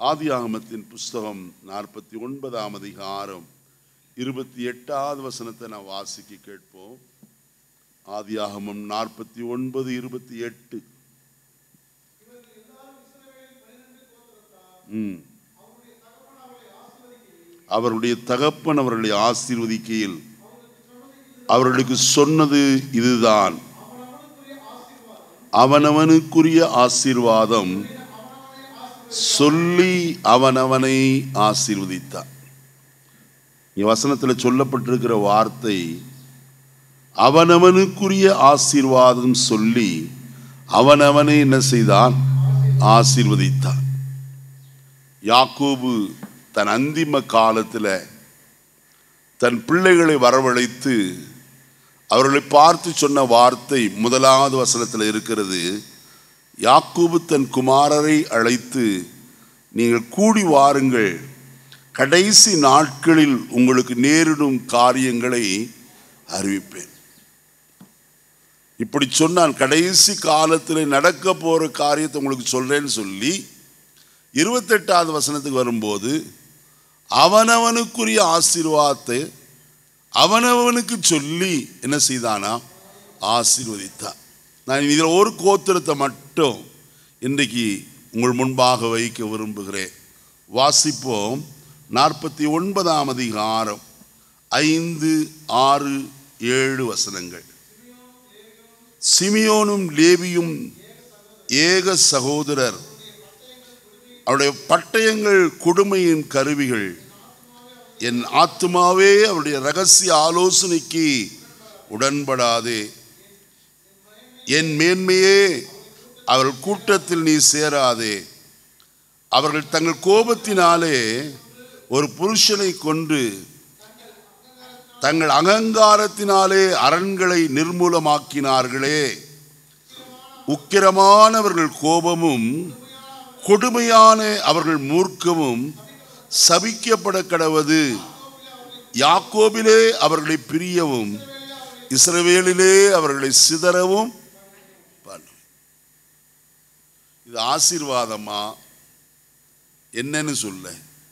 ஆதியாகமத்தின் புஸ்தகம் நாற்பத்தி ஒன்பதாம் அதிகாரம் இருபத்தி எட்டாவது வசனத்தை நான் வாசிக்க கேட்போம் ஆதியாகமம் நாற்பத்தி ஒன்பது இருபத்தி எட்டு ம். அவருடைய தகப்பன் அவர்களை ஆசீர்வதிக்கையில் அவர்களுக்கு சொன்னது இதுதான் அவனவனுக்குரிய ஆசீர்வாதம் சொல்லி அவனவனை ஆசீர்வதித்தான் இங்க வசனத்தில் சொல்லப்பட்டிருக்கிற வார்த்தை அவனவனுக்குரிய ஆசீர்வாதம் சொல்லி அவனவனை என்ன செய்தான் ஆசீர்வதித்தான் யாக்கோபு தன் அந்திம காலத்தில் தன் பிள்ளைகளை வரவழைத்து அவர்களை பார்த்து சொன்ன வார்த்தை முதலாவது வசனத்தில் இருக்கிறது யாக்கூபு தன் குமாரரை அழைத்து நீங்கள் கூடி வாருங்கள் கடைசி நாட்களில் உங்களுக்கு நேரிடும் காரியங்களை அறிவிப்பேன் இப்படி சொன்னான் கடைசி காலத்தில் நடக்க போகிற காரியத்தை உங்களுக்கு சொல்றேன்னு சொல்லி இருபத்தெட்டாவது வசனத்துக்கு வரும்போது அவனவனுக்குரிய ஆசீர்வாதத்தை அவனவனுக்கு சொல்லி என்ன செய்தானா ஆசீர்வதித்தான் நான் இதில் ஒரு கோத்திரத்தை மட்டும் இன்றைக்கு உங்கள் முன்பாக வைக்க விரும்புகிறேன் வாசிப்போம் நாற்பத்தி ஒன்பதாம் அதிகாரம் ஐந்து ஆறு ஏழு வசனங்கள் சிமியோனும் லேவியும் ஏக சகோதரர் அவருடைய பட்டயங்கள் கொடுமையின் கருவிகள் என் ஆத்துமாவே அவருடைய ரகசிய ஆலோசனைக்கு உடன்படாதே என் மேன்மையே அவர்கள் கூட்டத்தில் நீ சேராதே அவர்கள் தங்கள் கோபத்தினாலே ஒரு புருஷனை கொண்டு தங்கள் அகங்காரத்தினாலே அரண்களை நிர்மூலமாக்கினார்களே உக்கிரமானவர்கள் கோபமும் கொடுமையான அவர்கள் மூர்க்கமும் சபிக்கப்பட கடவது யாக்கோபிலே அவர்களை பிரியவும் இஸ்ரவேலிலே அவர்களை சிதறவும் பண்ணும் இது ஆசீர்வாதமா என்னன்னு சொல்ல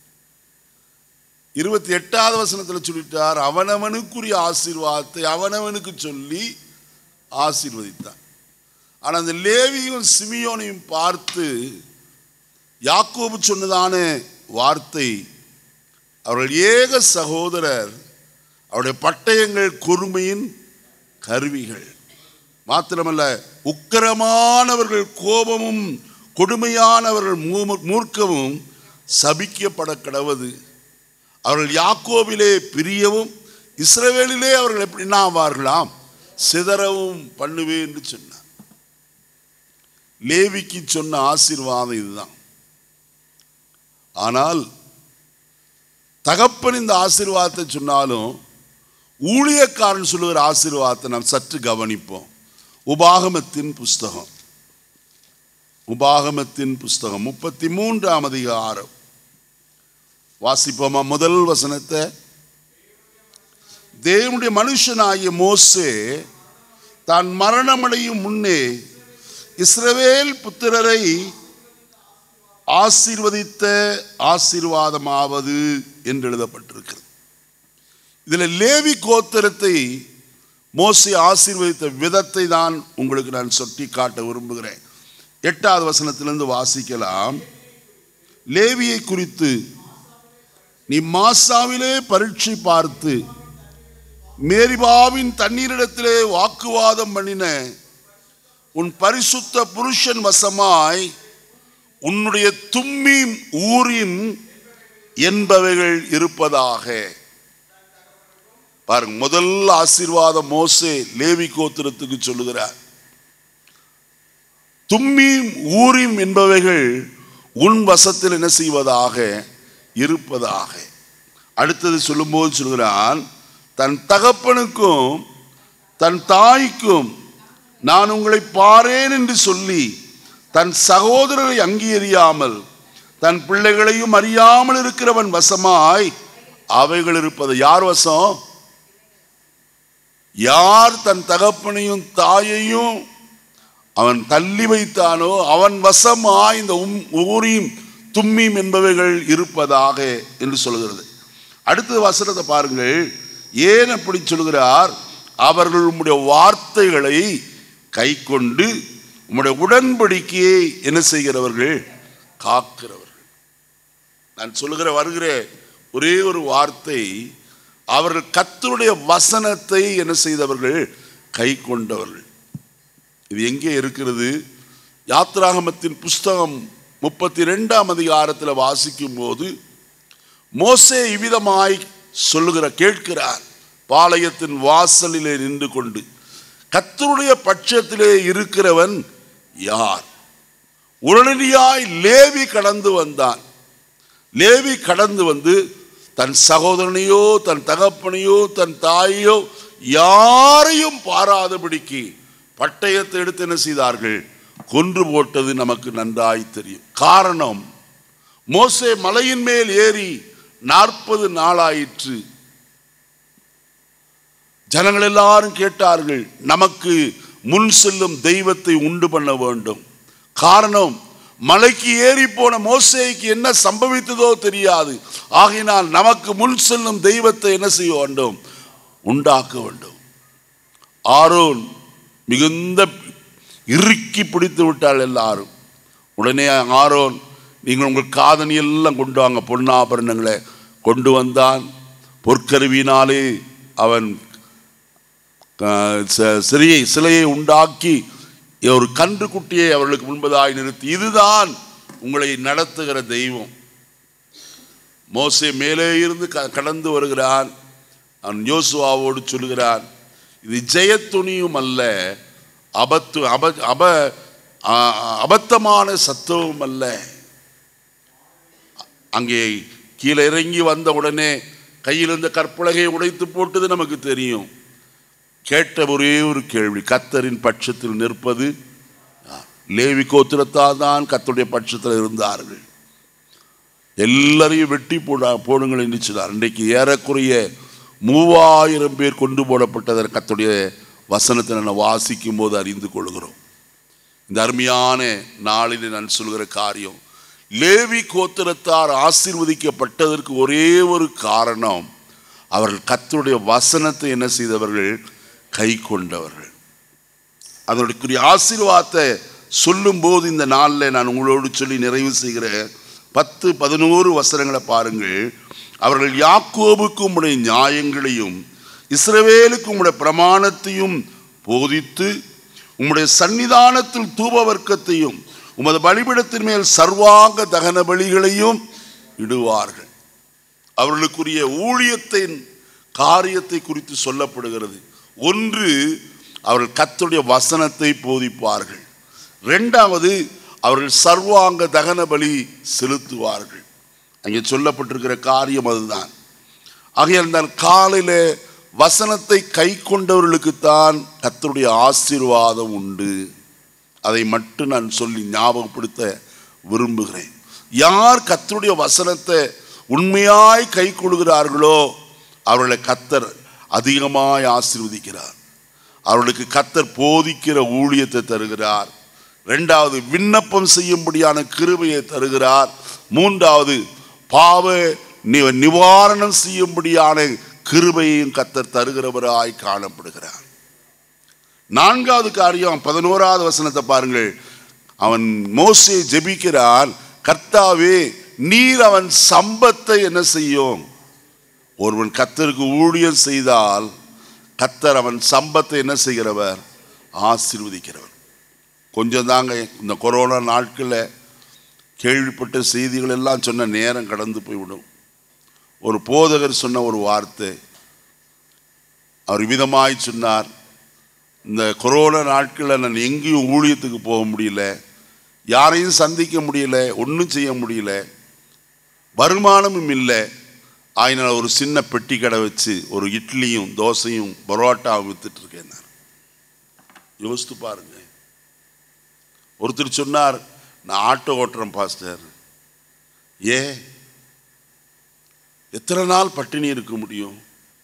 இருபத்தி எட்டாவது வசனத்தில் சொல்லிட்டார் அவனவனுக்குரிய ஆசீர்வாதத்தை அவனவனுக்கு சொல்லி ஆசீர்வதித்தான் ஆனால் அந்த லேவியும் சிமியோனையும் பார்த்து யாக்கோபு சொன்னதான வார்த்தை அவர்கள் ஏக சகோதரர் அவருடைய பட்டயங்கள் கொடுமையின் கருவிகள் மாத்திரமல்ல உக்கிரமானவர்கள் கோபமும் கொடுமையானவர்கள் மூ- மூர்க்கமும் சபிக்கப்பட கடவது அவர்கள் யாக்கோபிலே பிரியவும் இஸ்ரவேலிலே அவர்கள் எப்படி ஆவார்களாம் சிதறவும் பண்ணுவேன் என்று சொன்னார் லேவிக்கு சொன்ன ஆசீர்வாதம் இதுதான் ஆனால் தகப்பன் இந்த ஆசீர்வாதத்தை சொன்னாலும் ஊழியக்காரன் சொல்லுகிற ஆசீர்வாதத்தை நாம் சற்று கவனிப்போம் உபாகமத்தின் புஸ்தகம் உபாகமத்தின் புஸ்தகம் முப்பத்தி மூன்றாம் அதிகாரம் வாசிப்போமா முதல் வசனத்தை தேவனுடைய மனுஷனாகிய மோசே தான் மரணமடையும் முன்னே இஸ்ரவேல் புத்திரரை ஆசீர்வதித்த ஆசீர்வாதமாவது என்று எழுதப்பட்டிருக்கிறது இதில் லேவி கோத்திரத்தை மோசே ஆசீர்வதித்த விதத்தை தான் உங்களுக்கு நான் சுட்டி காட்ட விரும்புகிறேன் எட்டாவது வசனத்திலிருந்து வாசிக்கலாம் லேவியை குறித்து நீ மாசாவிலே பரீட்சை பார்த்து மேரிபாவின் தண்ணீரிடத்திலே வாக்குவாதம் பண்ணின உன் பரிசுத்த புருஷன் வசமாய் உன்னுடைய தும்மீம் ஊரின் என்பவைகள் இருப்பதாக பாருங்க முதல் ஆசீர்வாதம் மோசே லேவி கோத்திரத்துக்கு சொல்லுகிறார் தும்மீம் ஊரிம் என்பவைகள் உன் வசத்தில் என்ன செய்வதாக இருப்பதாக அடுத்தது சொல்லும்போது சொல்கிறான் தன் தகப்பனுக்கும் தன் தாய்க்கும் நான் உங்களை பாரேன் என்று சொல்லி தன் சகோதரரை அங்கீகரியாமல் தன் பிள்ளைகளையும் அறியாமல் இருக்கிறவன் வசமாய் அவைகள் இருப்பது யார் வசம் யார் தன் தகப்பனையும் தாயையும் அவன் தள்ளி வைத்தானோ அவன் வசமாய் இந்த உம் ஊரின் தும்மீம் என்பவைகள் இருப்பதாக என்று சொல்கிறது அடுத்த வசனத்தை பாருங்கள் ஏன் அப்படி சொல்கிறார் அவர்கள் உம்முடைய வார்த்தைகளை கை கொண்டு உம்முடைய உடன்படிக்கையை என்ன செய்கிறவர்கள் காக்கிறவர்கள் நான் சொல்லுகிற வருகிற ஒரே ஒரு வார்த்தை அவர்கள் கத்தருடைய வசனத்தை என்ன செய்தவர்கள் கை கொண்டவர்கள் இது எங்கே இருக்கிறது யாத்ராகமத்தின் புஸ்தகம் முப்பத்தி ரெண்டாம் அதிகாரத்தில் வாசிக்கும் போது மோசே இவ்விதமாய் சொல்லுகிற கேட்கிறார் பாளையத்தின் வாசலிலே நின்று கொண்டு கத்தருடைய பட்சத்திலே இருக்கிறவன் யார் உடனடியாய் லேவி கடந்து வந்தான் லேவி கடந்து வந்து தன் சகோதரனையோ தன் தகப்பனையோ தன் தாயையோ யாரையும் பாராதபடிக்கு பட்டயத்தை எடுத்து என்ன செய்தார்கள் கொன்று போட்டது நமக்கு நன்றாய் தெரியும் காரணம் மோசே மலையின் மேல் ஏறி நாற்பது நாளாயிற்று ஜனங்கள் எல்லாரும் கேட்டார்கள் நமக்கு முன் செல்லும் தெய்வத்தை உண்டு பண்ண வேண்டும் காரணம் மலைக்கு ஏறி போன மோசேக்கு என்ன சம்பவித்ததோ தெரியாது ஆகையினால் நமக்கு முன் செல்லும் தெய்வத்தை என்ன செய்ய வேண்டும் உண்டாக்க வேண்டும் ஆரோன் மிகுந்த இறுக்கி பிடித்து விட்டாள் எல்லாரும் உடனே ஆரோன் நீங்கள் உங்கள் காதணி எல்லாம் கொண்டு வாங்க பொன்னாபரணங்களை கொண்டு வந்தான் பொற்கருவினாலே அவன் அஹ், ச- சிலையை சிலையை உண்டாக்கி ஒரு கன்று குட்டியை அவர்களுக்கு முன்பதாய் நிறுத்தி இதுதான் உங்களை நடத்துகிற தெய்வம் மோசே மேலே இருந்து க- கடந்து வருகிறான் அவன் யோசுவாவோடு சொல்லுகிறான் இது ஜெயத்துணியும் அல்ல அபத்து அப அப ஆ- அபத்தமான சத்தமும் அல்ல அங்கே கீழே இறங்கி வந்த உடனே கையில் இருந்த கற்பலகையை உடைத்து போட்டது நமக்கு தெரியும் கேட்ட ஒரே ஒரு கேள்வி கத்தரின் பட்சத்தில் நிற்பது யார்? லேவி கோத்திரத்தால் தான் கத்தருடைய பட்சத்தில் இருந்தார்கள் எல்லாரையும் வெட்டி போடா போடுங்கள் என்று சொன்னார் இன்றைக்கு ஏறக்குறைய மூவாயிரம் பேர் கொண்டு போடப்பட்டதை கத்துடைய வசனத்தை நான் வாசிக்கும் போது அறிந்து கொள்கிறோம் இந்த அருமையான நாளில் நான் சொல்கிற காரியம் லேவி கோத்திரத்தார் ஆசீர்வதிக்கப்பட்டதற்கு ஒரே ஒரு காரணம் அவர்கள் கர்த்தருடைய வசனத்தை என்ன செய்தவர்கள் கை கொண்டவர்கள் அதனுடைய ஆசீர்வாதத்தை சொல்லும்போது இந்த நாளில் நான் உங்களோடு சொல்லி நிறைவு செய்கிற பத்து பதினோரு வசனங்களை பாருங்கள் அவர்கள் யாக்கோபுக்கு உம்முடைய நியாயங்களையும் இஸ்ரவேலுக்கு உம்முடைய பிரமாணத்தையும் போதித்து உம்முடைய சன்னிதானத்தில் தூப வர்க்கத்தையும் உமது பலிபிடத்தின் மேல் சர்வாங்க தகன பலிகளையும் இடுவார்கள் அவர்களுக்குரிய ஊழியத்தின் காரியத்தை குறித்து சொல்லப்படுகிறது ஒன்று அவர்கள் கர்த்தருடைய வசனத்தை போதிப்பார்கள் ரெண்டாவது அவர்கள் சர்வாங்க தகன பலி செலுத்துவார்கள் அங்கே சொல்லப்பட்டிருக்கிற காரியம் அதுதான் ஆகையால் தான் காலையில் வசனத்தை கை கொண்டவர்களுக்குத்தான் கர்த்தருடைய ஆசீர்வாதம் உண்டு அதை மட்டும் நான் சொல்லி ஞாபகப்படுத்த விரும்புகிறேன் யார் கர்த்தருடைய வசனத்தை உண்மையாய் கை கொள்கிறார்களோ அவர்களை கத்தர் அதிகமாய் ஆசீர்வதிக்கிறார் அவர்களுக்கு கத்தர் போதிக்கிற ஊழியத்தை தருகிறார் ரெண்டாவது விண்ணப்பம் செய்யும்படியான கிருபையை தருகிறார் மூன்றாவது பாவ நி- நிவாரணம் செய்யும்படியான கிருபையையும் கத்தர் தருகிறவராய் காணப்படுகிறார் நான்காவது காரியம் பதினோராவது வசனத்தை பாருங்கள் அவன் மோசே ஜெபிக்கிறான் கர்த்தாவே நீர் அவன் சம்பத்தை என்ன செய்யும் ஒருவன் கத்தருக்கு ஊழியம் செய்தால் கத்தர் அவன் சம்பத்தை என்ன செய்கிறவர் ஆசீர்வதிக்கிறவர் கொஞ்சம் தாங்க இந்த கொரோனா நாட்களில் கேள்விப்பட்ட செய்திகள் எல்லாம் சொன்ன நேரம் கடந்து போய்விடும் ஒரு போதகர் சொன்ன ஒரு வார்த்தை அவர் விதமாய் சொன்னார் இந்த கொரோனா நாட்களில் நான் எங்கேயும் ஊழியத்துக்கு போக முடியல யாரையும் சந்திக்க முடியல ஒன்றும் செய்ய முடியல வருமானமும் இல்லை ஆயினால் ஒரு சின்ன பெட்டி கடை வச்சு ஒரு இட்லியும் தோசையும் பரோட்டாவும் வித்துட்டு இருக்கேன் நான் யோசித்து பாருங்க ஒருத்தர் சொன்னார் நான் ஆட்டோ ஓட்டுறேன் பாஸ்டர் ஏ எத்தனை நாள் பட்டினி இருக்க முடியும்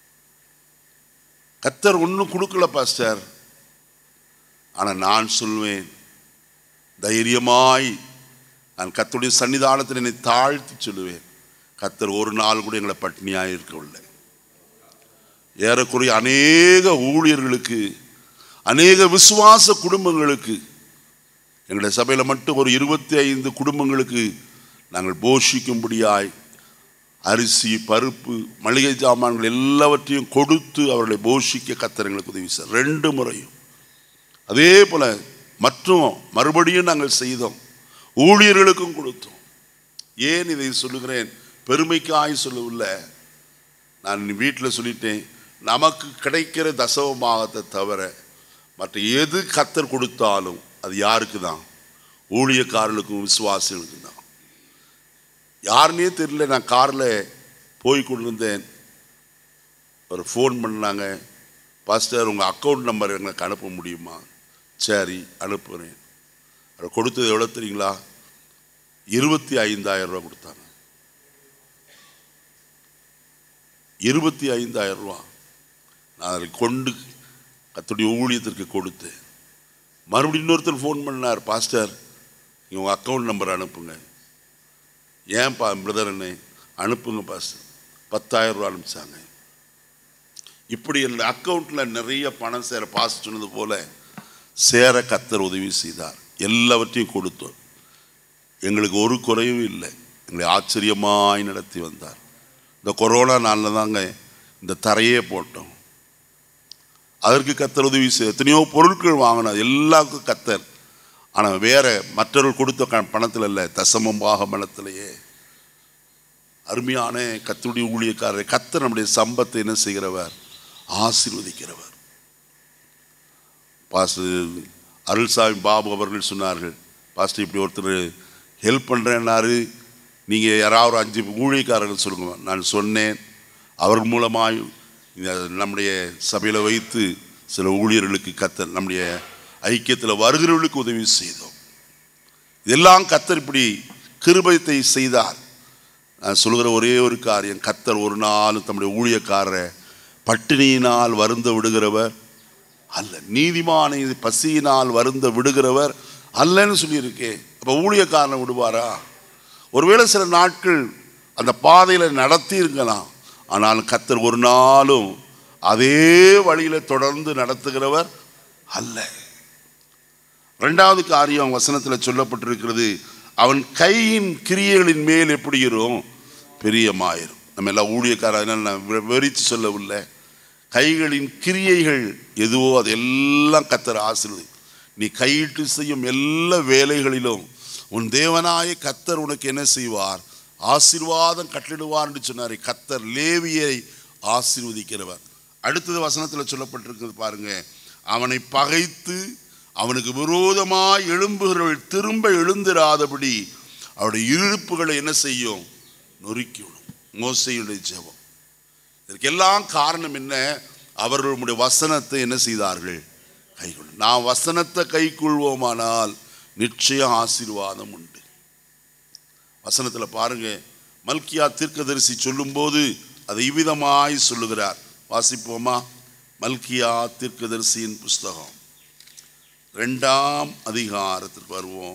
கத்தர் ஒன்றும் கொடுக்கல பாஸ்டர் ஆனால் நான் சொல்வேன் தைரியமாய் நான் கர்த்தருடைய சன்னிதானத்தில் என்னை தாழ்த்தி சொல்லுவேன் கர்த்தர் ஒரு நாள் கூட எங்களை பட்டினியாக இருக்கவில்லை ஏறக்குறைய அநேக ஊழியர்களுக்கு அநேக விசுவாச குடும்பங்களுக்கு எங்களுடைய சபையில் மட்டும் ஒரு இருபத்தி ஐந்து குடும்பங்களுக்கு நாங்கள் போஷிக்கும்படியாய் அரிசி பருப்பு மளிகை சாமான்கள் எல்லாவற்றையும் கொடுத்து அவர்களை போஷிக்க கத்தர் எங்களுக்கு உதவி சார் ரெண்டு முறையும் அதே போல மற்றும் மறுபடியும் நாங்கள் செய்தோம் ஊழியர்களுக்கும் கொடுத்தோம் ஏன் இதை சொல்லுகிறேன் பெருமைக்காய் சொல்லவில்லை நான் வீட்டில் சொல்லிட்டேன் நமக்கு கிடைக்கிற தசவமாகத்தை தவிர மற்ற எது கத்தர் கொடுத்தாலும் அது யாருக்கு தான் ஊழியக்காரர்களுக்கும் விசுவாசிகளுக்கும் தான் யாருன்னே தெரியல நான் காரில் போய் கொண்டிருந்தேன் ஒரு ஃபோன் பண்ணாங்க பாஸ்டர் உங்கள் அக்கௌண்ட் நம்பர் எனக்கு அனுப்ப முடியுமா சரி அனுப்புகிறேன் அதை கொடுத்தது எவ்வளோ தெரியுங்களா இருபத்தி ஐந்தாயிரம் ரூபா கொடுத்தாங்க இருபத்தி ஐந்தாயிரம் ரூபா நான் அதை கொண்டு கத்துடைய ஊழியத்திற்கு கொடுத்தேன் மறுபடியும் இன்னொருத்தர் ஃபோன் பண்ணார் பாஸ்டர் நீங்கள் உங்கள் அக்கௌண்ட் நம்பர் அனுப்புங்க ஏன்பா பிரதர் என்ன அனுப்புங்க பாஸ்டர் பத்தாயிரம் ரூபா அனுப்பிச்சாங்க இப்படி என் அக்கௌண்ட்டில் நிறைய பணம் சேர பாஸ் சொன்னது போல சேர கத்தர் உதவி செய்தார் எல்லாவற்றையும் கொடுத்தோம் எங்களுக்கு ஒரு குறையும் இல்லை எங்களை ஆச்சரியமாய் நடத்தி வந்தார் இந்த கொரோனா நாளில் தாங்க இந்த தரையே போட்டோம் அதற்கு கத்தர் உதவி செய்ய எத்தனையோ பொருட்கள் வாங்கினோம் எல்லாருக்கும் கத்தர் ஆனால் வேற மற்றவர்கள் கொடுத்த க- பணத்தில் இல்லை தசமமாக பணத்திலேயே அருமையான கத்தருடைய ஊழியக்காரரை கத்தர் நம்முடைய சம்பத்தை என்ன செய்கிறவர் ஆசீர்வதிக்கிறவர் பாஸ்டர் அருள்சாமி பாபு அவர்கள் சொன்னார்கள் பாஸ்டர் இப்படி ஒருத்தர் ஹெல்ப் பண்ணுறேன்னாரு நீங்கள் யாராவது ஒரு அஞ்சு ஊழியக்காரர்கள் சொல்லுங்க நான் சொன்னேன் அவர் மூலமாய் இந்த நம்முடைய சபையில் வைத்து சில ஊழியர்களுக்கு கத்தர் நம்முடைய ஐக்கியத்தில் வருகிறவர்களுக்கு உதவி செய்தோம் இதெல்லாம் கத்தர் இப்படி கிருபயத்தை செய்தார் நான் சொல்கிற ஒரே ஒரு காரியம் கத்தர் ஒரு நாள் தம்முடைய ஊழியக்காரரை பட்டினியினால் வருந்த விடுகிறவர் அல்ல நீதிமானை பசியினால் வருந்த விடுகிறவர் அல்லன்னு சொல்லியிருக்கே அப்போ ஊழியக்காரனை விடுவாரா ஒருவேளை சில நாட்கள் அந்த பாதையில் நடத்தி இருக்கலாம் ஆனால் கத்தர் ஒரு நாளும் அதே வழியில் தொடர்ந்து நடத்துகிறவர் அல்ல ரெண்டாவது காரியம் வசனத்தில் சொல்லப்பட்டிருக்கிறது அவன் கையின் கிரியைகளின் மேல் எப்படி இருக்கும் பெரியமாயிரும் நம்ம எல்லாம் ஊழியக்காரன் நான் வி- விவரித்து சொல்லவில்லை கைகளின் கிரியைகள் எதுவோ அதெல்லாம் கத்தர் ஆசீர்வதி நீ கையிட்டு செய்யும் எல்லா வேலைகளிலும் உன் தேவனாய கத்தர் உனக்கு என்ன செய்வார் ஆசீர்வாதம் கட்டளிடுவார் என்று சொன்னார் கத்தர் லேவியை ஆசீர்வதிக்கிறவர் அடுத்தது வசனத்தில் சொல்லப்பட்டிருக்கிறது பாருங்க அவனை பகைத்து அவனுக்கு விரோதமாய் எழும்புகிறவர்கள் திரும்ப எழுந்திராதபடி அவருடைய இருப்புகளை என்ன செய்யும் நொறுக்கிவிடும் மோசையுடைய ஜெபம் இதற்கெல்லாம் காரணம் என்ன அவர்களுடைய வசனத்தை என்ன செய்தார்கள் கைக்கொள் நாம் வசனத்தை கைக்கொள்வோமானால் நிச்சயம் ஆசீர்வாதம் உண்டு வசனத்தில் பாருங்க மல்கியா தீர்க்கதரிசி சொல்லும்போது அதை இவ்விதமாய் சொல்லுகிறார் வாசிப்போமா மல்கியா தீர்க்கதரிசியின் புஸ்தகம் ரெண்டாம் அதிகாரத்திற்கு வருவோம்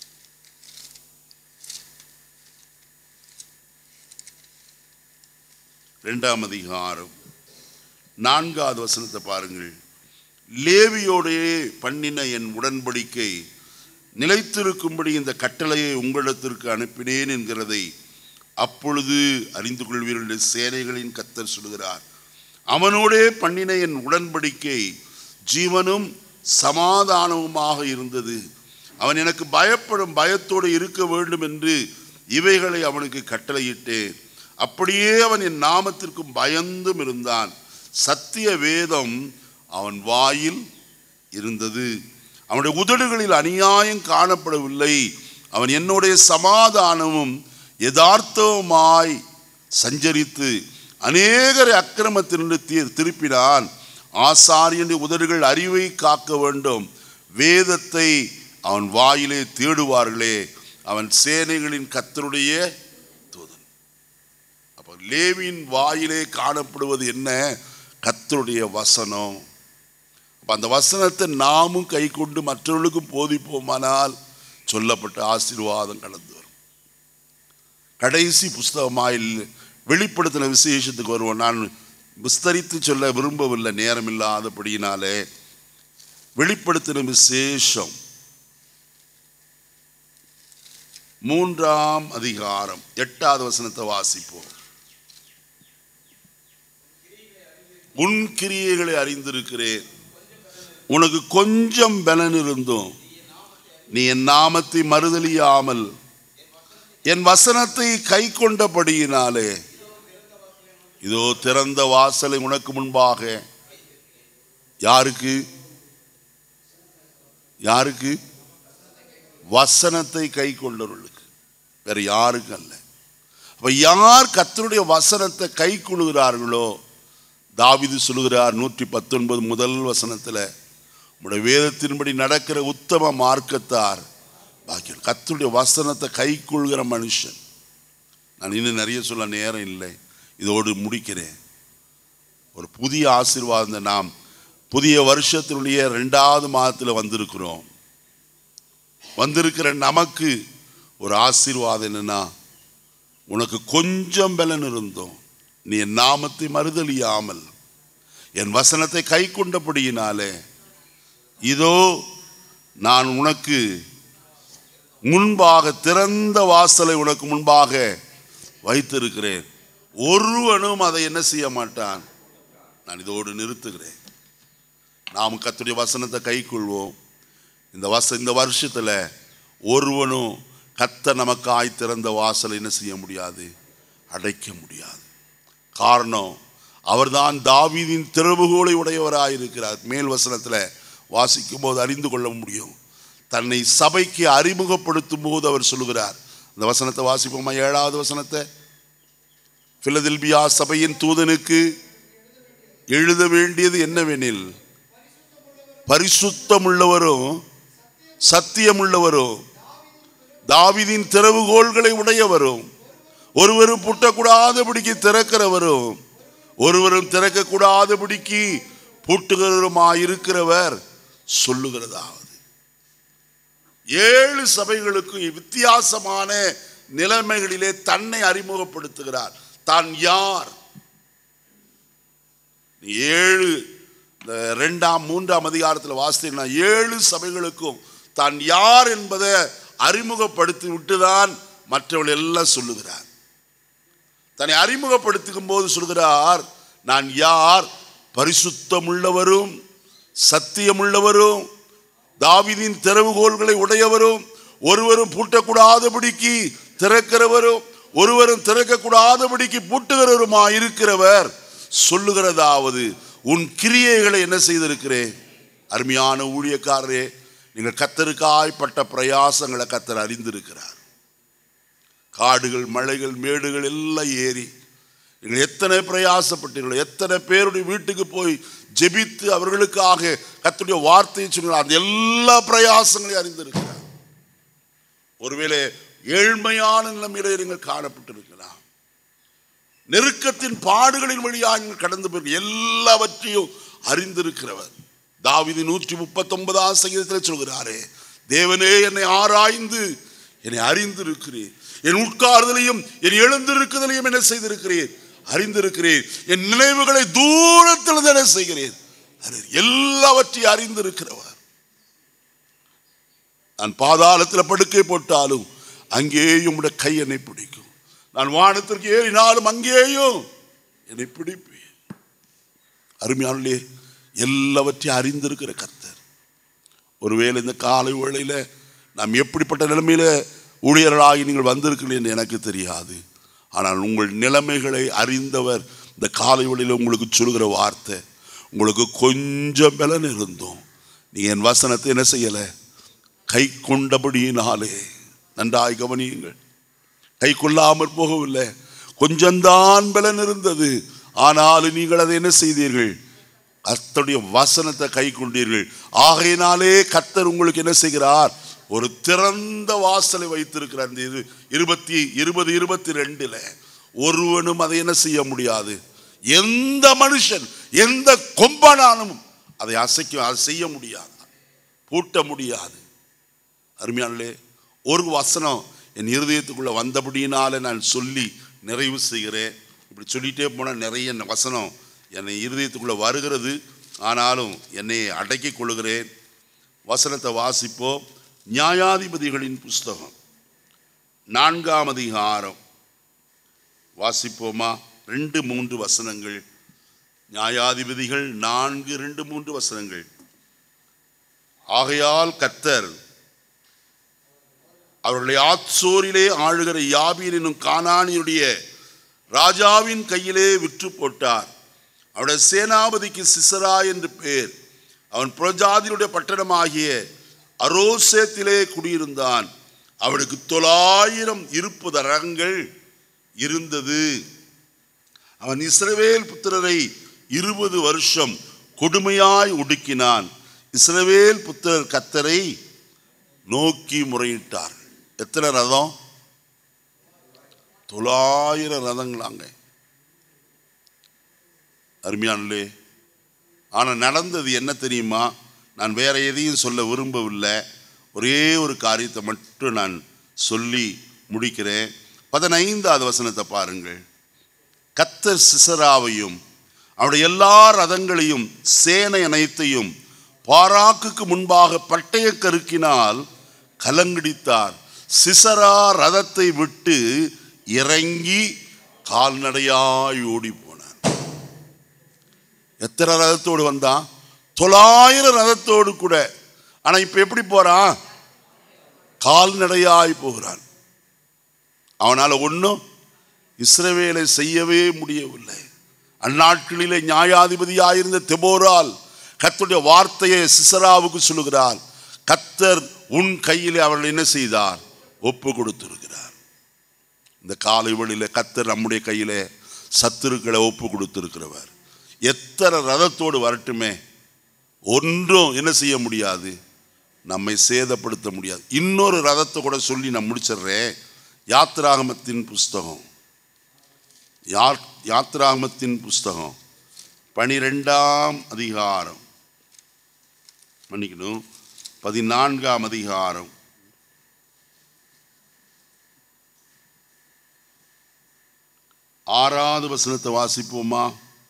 ரெண்டாம் அதிகாரம் நான்காவது வசனத்தை பாருங்கள் லேவியோடே பண்ணின என் உடன்படிக்கை நிலைத்திருக்கும்படி இந்த கட்டளையை உங்களிடத்திற்கு அனுப்பினேன் என்கிறதை அப்பொழுது அறிந்து கொள்வீர்கள் என்று சேனைகளின் கத்தர் சொல்கிறார் அவனோடே பண்ணின என் உடன்படிக்கை ஜீவனும் சமாதானமுமாக இருந்தது அவன் எனக்கு பயப்படும் பயத்தோடு இருக்க வேண்டும் என்று இவைகளை அவனுக்கு கட்டளையிட்டேன் அப்படியே அவன் என் நாமத்திற்கும் பயந்தும் இருந்தான் சத்திய வேதம் அவன் வாயில் இருந்தது அவனுடைய உதடுகளில் அநியாயம் காணப்படவில்லை அவன் என்னுடைய சமாதானமும் யதார்த்தமாய் சஞ்சரித்து அநேகரை அக்கிரமத்திலிருந்து தீர் திருப்பினான் ஆசாரியனுடைய உதடுகள் அறிவை காக்க வேண்டும் வேதத்தை அவன் வாயிலே தேடுவார்களே அவன் சேனைகளின் கத்தருடைய தூதன் அப்போ லேவியின் வாயிலே காணப்படுவது என்ன கத்தருடைய வசனம் அப்ப அந்த வசனத்தை நாமும் கை கொண்டு மற்றவர்களுக்கும் போதிப்போமானால் சொல்லப்பட்ட ஆசீர்வாதம் கடந்து வரும் கடைசி புஸ்தகமாய் வெளிப்படுத்தின விசேஷத்துக்கு வருவோம் நான் விஸ்தரித்து சொல்ல விரும்பவில்லை நேரம் இல்லாதபடியினாலே வெளிப்படுத்தின விசேஷம் மூன்றாம் அதிகாரம் எட்டாவது வசனத்தை வாசிப்போம் உன் கிரியைகளை அறிந்திருக்கிறேன் உனக்கு கொஞ்சம் பலன் இருந்தும் நீ என் நாமத்தை மறுதலியாமல் என் வசனத்தை கை கொண்டபடியினாலே இதோ திறந்த வாசலை உனக்கு முன்பாக யாருக்கு யாருக்கு வசனத்தை கை கொண்டவர்களுக்கு வேற யாருக்கு அல்ல அப்ப யார் கர்த்தருடைய வசனத்தை கை கொள்கிறார்களோ தாவிது சொல்லுகிறார் நூற்றி பத்தொன்பது முதல் வசனத்தில் உடைய வேதத்தின்படி நடக்கிற உத்தம மார்க்கத்தார் பாக்கியம் கர்த்தருடைய வசனத்தை கை கொள்கிற மனுஷன் நான் இன்னும் நிறைய சொல்ல நேரம் இல்லை இதோடு முடிக்கிறேன் ஒரு புதிய ஆசீர்வாதம் நாம் புதிய வருஷத்தினுடைய ரெண்டாவது மாதத்தில் வந்திருக்கிறோம் வந்திருக்கிற நமக்கு ஒரு ஆசீர்வாதம் என்னன்னா உனக்கு கொஞ்சம் பலன் இருந்தோம் நீ என் நாமத்தை மறுதலியாமல் என் வசனத்தை கை கொண்டபடியினாலே இதோ நான் உனக்கு முன்பாக திறந்த வாசலை உனக்கு முன்பாக வைத்திருக்கிறேன் ஒருவனும் அதை என்ன செய்ய மாட்டான் நான் இதோடு நிறுத்துகிறேன் நாம் கத்துடைய வசனத்தை கைக்கொள்வோம் இந்த வச இந்த வருஷத்தில் ஒருவனும் கத்த நமக்காய் திறந்த வாசலை என்ன செய்ய முடியாது அடைக்க முடியாது காரணம் அவர்தான் தாவீதின் திறவுகோலை உடையவராயிருக்கிறார் மேல் வசனத்தில் வாசிக்கும் போது அறிந்து கொள்ள முடியும் தன்னை சபைக்கு அறிமுகப்படுத்தும் போது அவர் சொல்லுகிறார் இந்த வசனத்தை வாசிப்போமா ஏழாவது வசனத்தை பிலதெல்பியா சபையின் தூதனுக்கு எழுத வேண்டியது என்னவெனில் பரிசுத்தமுள்ளவரும் சத்தியமுள்ளவரும் தாவிதின் திறவுகோள்களை உடையவரும் ஒருவரும் புட்டக்கூடாதபடிக்கு திறக்கிறவரும் ஒருவரும் திறக்கக்கூடாதபடிக்கு பூட்டுகிறவருமாயிருக்கிறவர் சொல்லுகிறதாவது ஏழு சபைகளுக்கு வித்தியாசமான நிலைமைகளிலே தன்னை அறிமுகப்படுத்துகிறார் தான் யார் ஏழு இந்த ரெண்டாம் மூன்றாம் அதிகாரத்தில் வாசித்தீங்கன்னா ஏழு சபைகளுக்கும் தான் யார் என்பதை அறிமுகப்படுத்தி விட்டுதான் மற்றவர்கள் எல்லாம் சொல்லுகிறார் தன்னை அறிமுகப்படுத்தும் போது சொல்கிறார் நான் யார் பரிசுத்தமுள்ளவரும் சத்தியமுள்ளவரும் தாவிதின் திறவுகோள்களை உடையவரும் ஒருவரும் பூட்டக்கூடாதபடிக்கு திறக்கிறவரும் ஒருவரும் திறக்கக்கூடாதபடிக்கு பூட்டுகிறவருமா இருக்கிறவர் சொல்லுகிறதாவது உன் கிரியைகளை என்ன செய்திருக்கிறேன் அருமையான ஊழியக்காரரே நீங்கள் கத்தருக்காய்ப்பட்ட பிரயாசங்களை கத்தர் அறிந்திருக்கிறார் காடுகள் மலைகள் மேடுகள் எல்லாம் ஏறி நீங்கள் எத்தனை பிரயாசப்பட்டீர்களோ எத்தனை பேருடைய வீட்டுக்கு போய் ஜெபித்து அவர்களுக்காக கத்துடைய வார்த்தையை சொன்னார் அந்த எல்லா பிரயாசங்களையும் அறிந்திருக்கிறார் ஒருவேளை ஏழ்மையான நிலைமையில நீங்கள் காணப்பட்டிருக்கலாம் நெருக்கத்தின் பாடுகளின் வழியாக நீங்கள் கடந்து போய் எல்லாவற்றையும் அறிந்திருக்கிறவர் தாவிதி நூற்றி முப்பத்தி ஒன்பதாம் சங்கீதத்தில் சொல்கிறாரே தேவனே என்னை ஆராய்ந்து என்னை அறிந்திருக்கிறேன் என் உட்கார்தலையும் என் எழுந்திருக்குதலையும் என்ன செய்திருக்கிறேன் அறிந்திருக்கிறேன் என் நினைவுகளை தூரத்தில் என்ன செய்கிறேன் எல்லாவற்றையும் அறிந்திருக்கிறவர் நான் பாதாளத்தில் படுக்கை போட்டாலும் அங்கேயும் உடைய கை என்னை பிடிக்கும் நான் வானத்திற்கு ஏறினாலும் அங்கேயும் என்னை பிடிப்பேன் அருமையானே எல்லாவற்றையும் அறிந்திருக்கிற கர்த்தர் ஒருவேளை இந்த காலை வேளையில் நாம் எப்படிப்பட்ட நிலைமையில ஊழியர்களாகி நீங்கள் வந்திருக்கிறீர்கள் என்று எனக்கு தெரியாது ஆனால் உங்கள் நிலைமைகளை அறிந்தவர் இந்த காலை வேளையில் உங்களுக்கு சொல்கிற வார்த்தை உங்களுக்கு கொஞ்சம் பலன் இருந்தோம் நீ என் வசனத்தை என்ன செய்யலை கை கொண்டபடியினாலே நன்றாய் கவனியுங்கள் கை கொள்ளாமற் போகவில்லை கொஞ்சம்தான் பலன் இருந்தது ஆனாலும் நீங்கள் அதை என்ன செய்தீர்கள் கர்த்தருடைய வசனத்தை கை கொண்டீர்கள் ஆகையினாலே கர்த்தர் உங்களுக்கு என்ன செய்கிறார் ஒரு திறந்த வாசலை வைத்திருக்கிறார் இந்த இரு இருபத்தி இருபது இருபத்தி ரெண்டுல ஒருவனும் அதை என்ன செய்ய முடியாது எந்த மனுஷன் எந்த கொம்பனானும் அதை அசைக்க அதை செய்ய முடியாது பூட்ட முடியாது அருமையானே ஒரு வசனம் என் இருதயத்துக்குள்ள வந்தபடியினால நான் சொல்லி நிறைவு செய்கிறேன் இப்படி சொல்லிட்டே போனால் நிறைய வசனம் என்னை இருதயத்துக்குள்ள வருகிறது ஆனாலும் என்னை அடக்கிக் கொள்கிறேன் வசனத்தை வாசிப்போம் நியாயாதிபதிகளின் புஸ்தகம் நான்காம் அதிகாரம் வாசிப்போமா ரெண்டு மூன்று வசனங்கள் நியாயாதிபதிகள் நான்கு ரெண்டு மூன்று வசனங்கள் ஆகையால் கத்தர் அவர்களை ஆத்சோரிலே ஆளுகிற யாபீன் என்னும் கானானியுடைய ராஜாவின் கையிலே விற்று போட்டார் அவருடைய சேனாபதிக்கு சிசரா என்று பேர் அவன் புரஜாதியுடைய பட்டணமாகிய அரோசேத்திலே குடியிருந்தான் அவனுக்கு தொள்ளாயிரம் இருப்பு ரகங்கள் இருந்தது அவன் இஸ்ரவேல் புத்திரரை இருபது வருஷம் கொடுமையாய் ஒடுக்கினான் இஸ்ரவேல் புத்திரர் கத்தரை நோக்கி முறையிட்டார் எத்தனை ரதம் தொள்ளாயிரம் ரதங்களாங்க அருமையானே ஆனால் நடந்தது என்ன தெரியுமா நான் வேற எதையும் சொல்ல விரும்பவில்லை ஒரே ஒரு காரியத்தை மட்டும் நான் சொல்லி முடிக்கிறேன் பதினைந்தாவது வசனத்தை பாருங்கள் கத்தர் சிசராவையும் அவருடைய எல்லா ரதங்களையும் சேனை அனைத்தையும் பாராக்குக்கு முன்பாக பட்டய கருக்கினால் கலங்கடித்தார் சிசரா ரதத்தை விட்டு இறங்கி கால்நடையாய் ஓடி போனார் எத்தனை ரதத்தோடு வந்தான் தொள்ளாயிரம் ரதத்தோடு கூட ஆனா இப்ப எப்படி போறான் கால்நடையாய் போகிறான் அவனால ஒன்றும் இஸ்ரவேலை செய்யவே முடியவில்லை அந்நாட்களிலே நியாயாதிபதியாயிருந்த தெபோரால் கர்த்தருடைய வார்த்தையை சிசராவுக்கு சொல்லுகிறார் கத்தர் உன் கையிலே அவர்கள் என்ன செய்தார் ஒப்பு கொடுத்திருக்கிறார் இந்த காலை வழியில கத்தர் நம்முடைய கையிலே சத்துருக்களை ஒப்பு கொடுத்திருக்கிறவர் எத்தனை ரதத்தோடு வரட்டுமே ஒன்றும் என்ன செய்ய முடியாது நம்மை சேதப்படுத்த முடியாது இன்னொரு ரதத்தை கூட சொல்லி நான் முடிச்சிடுறேன் யாத்ராகமத்தின் புஸ்தகம் யா- யாத்ராகமத்தின் புஸ்தகம் பனிரெண்டாம் அதிகாரம் மன்னிக்கணும் பதினான்காம் அதிகாரம் ஆறாவது வசனத்தை வாசிப்போமா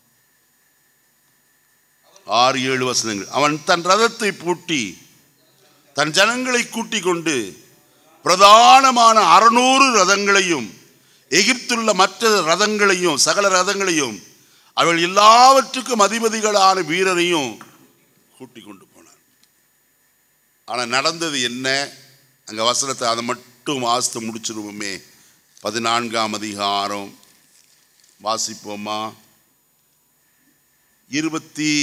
ஆறு ஏழு வசனங்கள் அவன் தன் ரதத்தை பூட்டி தன் ஜனங்களை கூட்டிக் கொண்டு பிரதானமான அறுநூறு ரதங்களையும் எகிப்துள்ள மற்ற ரதங்களையும் சகல ரதங்களையும் அவள் எல்லாவற்றுக்கும் அதிபதிகளான வீரரையும் கூட்டிக் கொண்டு போனார் ஆனா நடந்தது என்ன அங்க வசனத்தை அதை மட்டும் வாசித்து முடிச்சிருவோமே பதினான்காம் அதிகாரம் வாசிப்போமா இருபத்தி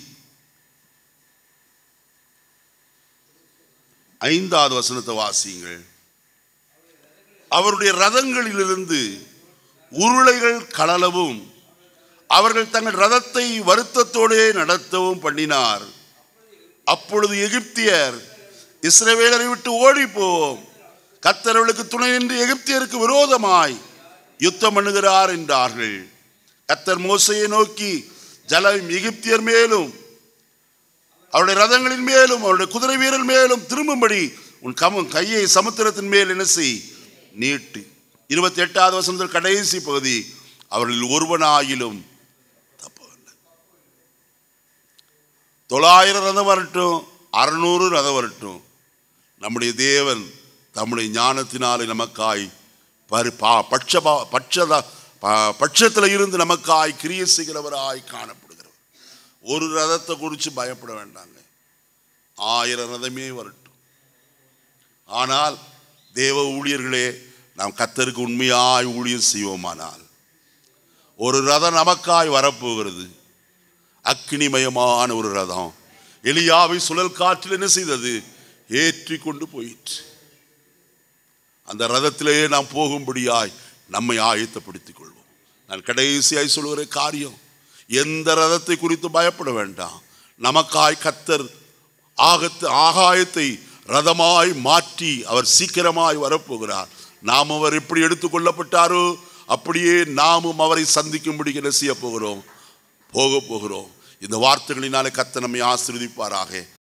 ஐந்தாவது வசனத்தை வாசியுங்கள் அவருடைய ரதங்களிலிருந்து உருளைகள் கலலவும் அவர்கள் தங்கள் ரதத்தை வருத்தத்தோடே நடத்தவும் பண்ணினார் அப்பொழுது எகிப்தியர் இஸ்ரவேலரை விட்டு ஓடி போவோம் கத்தரவர்களுக்கு துணை நின்று எகிப்தியருக்கு விரோதமாய் யுத்தம் பண்ணுகிறார் என்றார்கள் கத்தர் மோசையை நோக்கி ஜலம் எகிப்தியர் மேலும் அவருடைய ரதங்களின் மேலும் அவருடைய குதிரை வீரர் மேலும் திரும்பும்படி உன் கம கையை சமுத்திரத்தின் மேல் என்ன செய் நீட்டு இருபத்தி எட்டாவது வசனத்தில் கடைசி பகுதி அவர்களில் ஒருவனாயிலும் தப்பவில்லை தொள்ளாயிரம் ரதம் வரட்டும் அறுநூறு ரதம் வரட்டும் நம்முடைய தேவன் தம்முடைய ஞானத்தினாலே நமக்காய் பரி பா பட்சபா பட்சதா ப- பட்சத்தில் இருந்து நமக்காய் கிரிய செய்கிறவராய் காணப்படுகிறவர் ஒரு ரதத்தை குறித்து பயப்பட வேண்டாங்க ஆயிரம் ரதமே வரட்டும் ஆனால் தேவ ஊழியர்களே நாம் கத்தருக்கு உண்மையாய் ஊழியம் செய்வோமானால் ஒரு ரதம் நமக்காய் வரப்போகிறது அக்னிமயமான ஒரு ரதம் எலியாவை சுழல் காற்றில் என்ன செய்தது ஏற்றி கொண்டு போயிற்று அந்த ரதத்திலேயே நாம் போகும்படியாய் நம்மை ஆயத்தப்படுத்திக் கொள்வோம் நான் கடைசியாய் சொல்லுகிற காரியம் எந்த ரதத்தை குறித்து பயப்பட வேண்டாம் நமக்காய் கத்தர் ஆகத்து ஆகாயத்தை ரதமாய் மாற்றி அவர் சீக்கிரமாய் வரப்போகிறார் நாம் அவர் எப்படி எடுத்துக்கொள்ளப்பட்டாரோ அப்படியே நாமும் அவரை சந்திக்கும்படி என்ன செய்ய போகிறோம் போக போகிறோம் இந்த வார்த்தைகளினாலே கத்த நம்மை ஆசீர்வதிப்பாராக